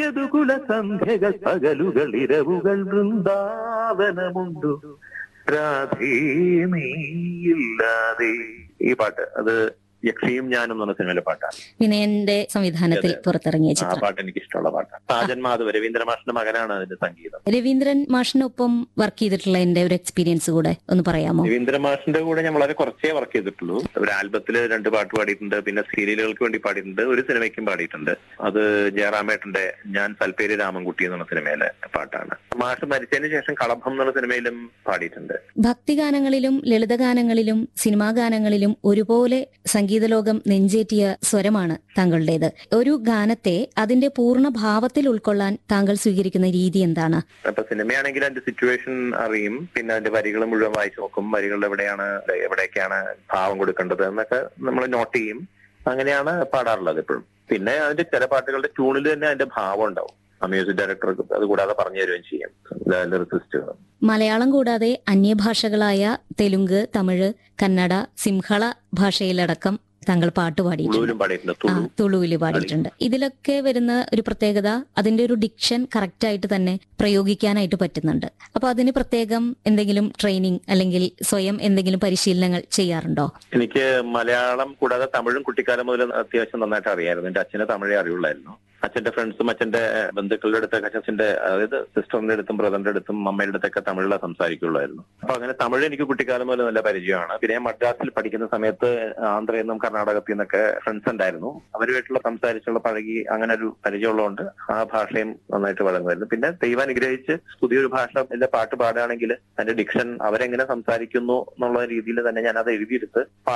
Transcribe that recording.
യദുകുല സന്ധ്യകൾ പകലുകൾ ഇരവുകൾ വൃന്ദാവനമുണ്ടു രാധേ നീയില്ലാതെ ഈ പാട്ട് അത് യക്ഷിയും ഞാനും എന്ന് പറഞ്ഞ സിനിമയിലെ പാട്ടാണ് വിനയന്റെ സംവിധാനത്തിൽ അതെ. പുറത്തിറങ്ങിയ ആ ചിത്രം പാട്ട് എനിക്ക് ഇഷ്ടമുള്ള പാട്ടാണ് സാജൻ മാധവ് രവീന്ദ്ര മാഷിന്റെ മകനാണ് അതിന്റെ സംഗീതം രവീന്ദ്രൻ മാഷിനൊപ്പം വർക്ക് ചെയ്തിട്ടുള്ള എന്റെ ഒരു എക്സ്പീരിയൻസ് കൂടെ ഒന്ന് പറയാമോ രവീന്ദ്ര മാഷിന്റെ കൂടെ ഞാൻ വളരെ കുറച്ചേ വർക്ക് ചെയ്തിട്ടുള്ളൂ ഒരു ആൽബത്തിൽ രണ്ട് പാട്ട് പാടിയിട്ടുണ്ട് പിന്നെ സീരിയലുകൾക്ക് വേണ്ടി പാടിയിട്ടുണ്ട് ഒരു സിനിമയ്ക്കും പാടിയിട്ടുണ്ട് അത് ജയറാമേട്ടന്റെ ഞാൻ സൽപ്പേരി രാമൻകുട്ടി എന്നുള്ള സിനിമയിലെ പാട്ടാണ് മാഷ് മരിച്ചതിന് ശേഷം കളഭം എന്നുള്ള സിനിമയിലും പാടിയിട്ടുണ്ട് ഭക്തിഗാനങ്ങളിലും ലളിതഗാനങ്ങളിലും സിനിമാ ഗാനങ്ങളിലും ഒരുപോലെ സംഗീതലോകം നെഞ്ചേറ്റിയ സ്വരമാണ് താങ്കളുടേത് ഒരു ഗാനത്തെ അതിന്റെ പൂർണ്ണ ഭാവത്തിൽ ഉൾക്കൊള്ളാൻ താങ്കൾ സ്വീകരിക്കുന്ന രീതി എന്താണ് അപ്പൊ സിനിമയാണെങ്കിൽ അതിന്റെ സിറ്റുവേഷൻ അറിയും പിന്നെ അതിന്റെ വരികൾ മുഴുവൻ വായിച്ചു നോക്കും വരികൾ എവിടെയാണ് എവിടേക്കാണ് ഭാവം കൊടുക്കേണ്ടത് എന്നൊക്കെ നമ്മൾ നോട്ട് ചെയ്യും അങ്ങനെയാണ് പാടാറുള്ളത് എപ്പോഴും പിന്നെ അതിന്റെ ചില പാട്ടുകളുടെ ട്യൂണിൽ തന്നെ അതിന്റെ ഭാവം ഉണ്ടാവും ആ മ്യൂസിക് ഡയറക്ടർ അത് കൂടാതെ പറഞ്ഞു തരുകയും ചെയ്യും ലിറിസിസ്റ്റുകൾ മലയാളം കൂടാതെ അന്യഭാഷകളായ തെലുങ്ക് തമിഴ് കന്നഡ സിംഹള ഭാഷയിലടക്കം താങ്കൾ പാട്ട് പാടിയിട്ടുണ്ട് തുളുവിലും പാടിയിട്ടുണ്ട് ആ തുളു തുളുവില് പാടിയിട്ടുണ്ട് ഇതിലൊക്കെ വരുന്ന ഒരു പ്രത്യേകത അതിന്റെ ഒരു ഡിക്ഷൻ കറക്റ്റ് ആയിട്ട് തന്നെ പ്രയോഗിക്കാനായിട്ട് പറ്റുന്നുണ്ട് അപ്പൊ അതിന് പ്രത്യേകം എന്തെങ്കിലും ട്രെയിനിങ് അല്ലെങ്കിൽ സ്വയം എന്തെങ്കിലും പരിശീലനങ്ങൾ ചെയ്യാറുണ്ടോ എനിക്ക് മലയാളം കൂടാതെ തമിഴും കുട്ടിക്കാലം മുതൽ അത്യാവശ്യം നന്നായിട്ട് അറിയായിരുന്നു എന്റെ അച്ഛനെ തമിഴേ അറിയുള്ളായിരുന്നു അച്ഛന്റെ ഫ്രണ്ട്സും അച്ഛന്റെ ബന്ധുക്കളുടെ അടുത്തൊക്കെ അച്ഛന്റെ അതായത് സിസ്റ്ററിന്റെ അടുത്തും ബ്രദറിന്റെ അടുത്തും അമ്മയുടെ അടുത്തൊക്കെ തമിഴിലെ സംസാരിക്കുള്ളായിരുന്നു അപ്പൊ അങ്ങനെ തമിഴ് എനിക്ക് കുട്ടിക്കാലം മുതൽ നല്ല പരിചയമാണ് പിന്നെ ഞാൻ മദ്രാസിൽ പഠിക്കുന്ന സമയത്ത് ആന്ധ്രയിൽ നിന്നും കർണാടകത്തിൽ നിന്നൊക്കെ ഫ്രണ്ട്സ് ഉണ്ടായിരുന്നു അവരുമായിട്ടുള്ള സംസാരിച്ചുള്ള പഴകി അങ്ങനെ ഒരു പരിചയമുള്ളതുകൊണ്ട് ആ ഭാഷയും നന്നായിട്ട് വഴങ്ങുമായിരുന്നു പിന്നെ ദൈവം അനുഗ്രഹിച്ച് പുതിയൊരു ഭാഷ എന്റെ പാട്ട് പാടുകയാണെങ്കിൽ അതിന്റെ ഡിക്ഷൻ അവരെങ്ങനെ സംസാരിക്കുന്നു എന്നുള്ള രീതിയിൽ തന്നെ ഞാൻ അത് എഴുതിയെടുത്ത്